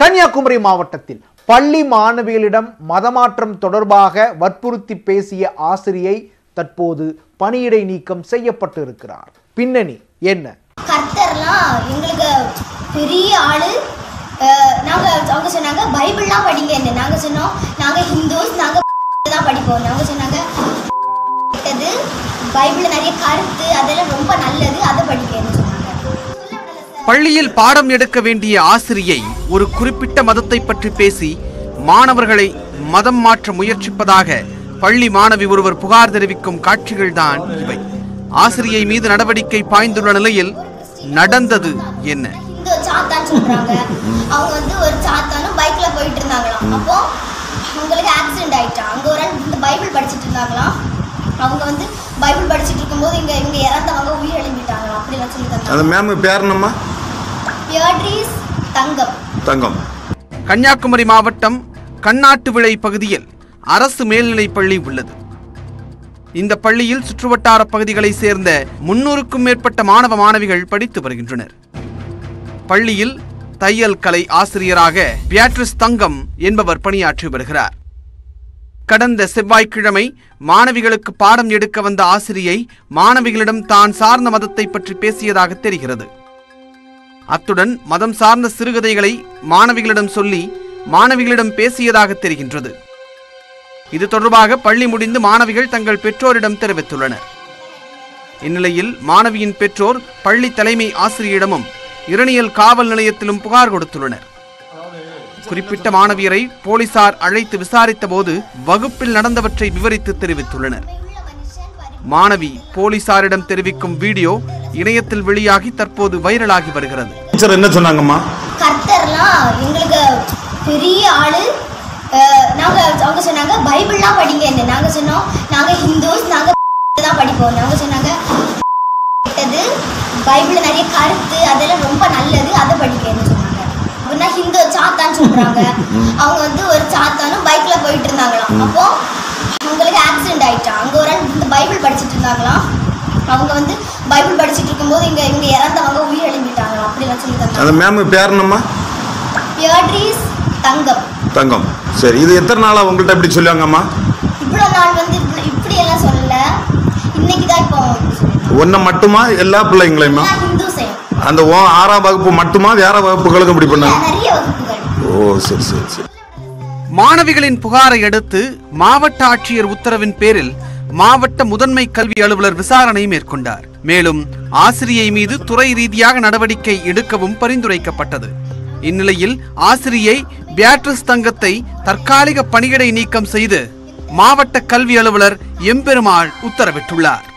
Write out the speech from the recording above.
கன்னியாகுமரி மாவட்டத்தில் பள்ளி மாணவிகளிடம் மதமாற்றம் தொடர்பாக வற்புறுத்தி பேசிய ஆசிரியை தற்போது பணியிடை நீக்கம் செய்யப்பட்டு இருக்கிறார் பின்னணி என்ன கர்த்தர்லாம் எங்களுக்கு பெரிய ஆளு அஹ், நாங்க அவங்க சொன்னாங்க பைபிள்லாம் படிங்கன்னு நாங்க சொன்னோம் நாங்க ஹிந்துஸ் நாங்க தான் படிப்போம் அவங்க சொன்னாங்க கேட்டது பைபிள்ல நிறைய கருத்து அதெல்லாம் ரொம்ப நல்லது அதை படிக்கன்னு சொன்னாங்க பள்ளியில் பாடம் எடுக்க வேண்டிய ஆசிரியை ஒரு குறிப்பிட்ட மதத்தை பற்றி பேசி மாணவர்களை மதம் மாற்ற முயற்சிப்பதாக பள்ளி மாணவி ஒருவர் புகார் தெரிவிக்கும் காட்சிகள்தான் இவை ஆசிரியை மீது நடவடிக்கை பாய்ந்துள்ள நிலையில் நடந்தது என்ன ஹிந்து சாத்தான் சொல்றாங்க அவங்க வந்து ஒரு சாத்தானும் பைக்ல போயிட்டு இருந்தாங்களாம் அப்போ அவங்களுக்கு ஆக்சிடென்ட் ஆயிட்டான் அங்க ஒரு ஆள் இந்த பைபிள் படிச்சிட்டு இருந்தாங்களாம் அவங்க வந்து பைபிள் படிச்சிட்டு இருக்கும்போது இங்க இவங்க இறந்தவங்க உயிர் எழும்பிட்டாங்களாம் அப்படிலாம் சொல்லி தந்தாங்க அந்த மேம் பேர் என்னம்மா பியர்ட்ரீஸ் தங்கம் தங்கம் கன்னியாகுமரி மாவட்டம் கண்ணாட்டு விளை பகுதியில் அரசு மேல்நிலைப் பள்ளி உள்ளது இந்த பள்ளியில் சுற்றுவட்டார பகுதிகளைச் சேர்ந்த முன்னூறுக்கும் மேற்பட்ட மாணவ மாணவிகள் படித்து வருகின்றனர் பள்ளியில் தையல் கலை ஆசிரியராக பியாட்ரிஸ் தங்கம் என்பவர் பணியாற்றி வருகிறார் கடந்த செவ்வாய்க்கிழமை மாணவிகளுக்கு பாடம் எடுக்க வந்த ஆசிரியை மாணவிகளிடம் தான் சார்ந்த மதத்தை பற்றி பேசியதாக தெரிகிறது அத்துடன் மதம் சார்ந்த சிறுகதைகளை மாணவிகளிடம் சொல்லி மாணவிகளிடம் பேசியதாக தெரிகின்றது இது தொடர்பாக பள்ளி முடிந்து மாணவிகள் தங்கள் பெற்றோரிடம் தெரிவித்துள்ளனர் இந்நிலையில் மாணவியின் பெற்றோர் பள்ளி தலைமை ஆசிரியரிடமும் இரணியல் காவல் நிலையத்திலும் புகார் கொடுத்துள்ளனர் குறிப்பிட்ட மாணவியரை போலீசார் அழைத்து விசாரித்த போது வகுப்பில் நடந்தவற்றை விவரித்து தெரிவித்துள்ளனர் மாணவி போலீசாரிடம் தெரிவிக்கும் வீடியோ இணையத்தில் வெளியாகி தற்போது வைரலாகி வருகிறது டீச்சர் என்ன சொன்னாங்கம்மா கர்த்தர்லாம் எங்களுக்கு பெரிய ஆளு அஹ், நாங்க அவங்க சொன்னாங்க பைபிள்லாம் படிங்கன்னு நாங்க சொன்னோம் நாங்க ஹிந்துஸ் நாங்க தான் படிப்போம் அவங்க சொன்னாங்க கேட்டது பைபிள்ல நிறைய கருத்து அதெல்லாம் ரொம்ப நல்லது அதை படிக்கன்னு சொன்னாங்க அப்படின்னா ஹிந்து சாத்தான் சொல்றாங்க அவங்க வந்து ஒரு சாத்தானும் பைக்ல போயிட்டு இருந்தாங்களாம் அப்போ அவங்களுக்கு ஆக்சிடென்ட் ஆயிட்டான் அங்க ஒரு ஆள் இந்த பைபிள் படிச்சிட்டு இருந்தாங்களாம் அவங்க வந்து பைபிள் படிச்சிட்டு இருக்கும்போது இங்க இவங்க இறந்தவங்க உயிர் எழும்பிட்டாங்களாம் அப்படிலாம் சொல்லி தந்தாங்க அந்த மேம் பேர் என்னம்மா பியர்ட்ரீஸ் தங்கம் தங்கம் சரி இது எத்தனை நாளா உங்கள்கிட்ட இப்படி சொல்லுவாங்கம்மா இவ்வளோ நாள் வந்து இப்படி இப்படி எல்லாம் சொல்லல இன்னைக்கு தான் இப்போ இப்படி சொல்லிருக்காங்க. ஒன்றை மட்டுமா எல்லா பிள்ளைங்களையுமா நான் ஹிந்து செய்யும் அந்த ஓ ஆறாம் வகுப்பு மட்டுமா வேற வகுப்புகளுக்கும் இப்படி பண்ணாங்க நிறைய வகுப்புகள் ஓ சரி சரி சரி மாணவிகளின் புகாரை அடுத்து மாவட்ட ஆட்சியர் உத்தரவின் பேரில் மாவட்ட முதன்மை கல்வி அலுவலர் விசாரணை மேற்கொண்டார் மேலும் ஆசிரியை மீது துறை ரீதியாக நடவடிக்கை எடுக்கவும் பரிந்துரைக்கப்பட்டது இந்நிலையில் ஆசிரியை பியாட்ரிஸ் தங்கத்தை தற்காலிக பணியிடை நீக்கம் செய்து மாவட்ட கல்வி அலுவலர் எம்பெருமாள் உத்தரவிட்டுள்ளார்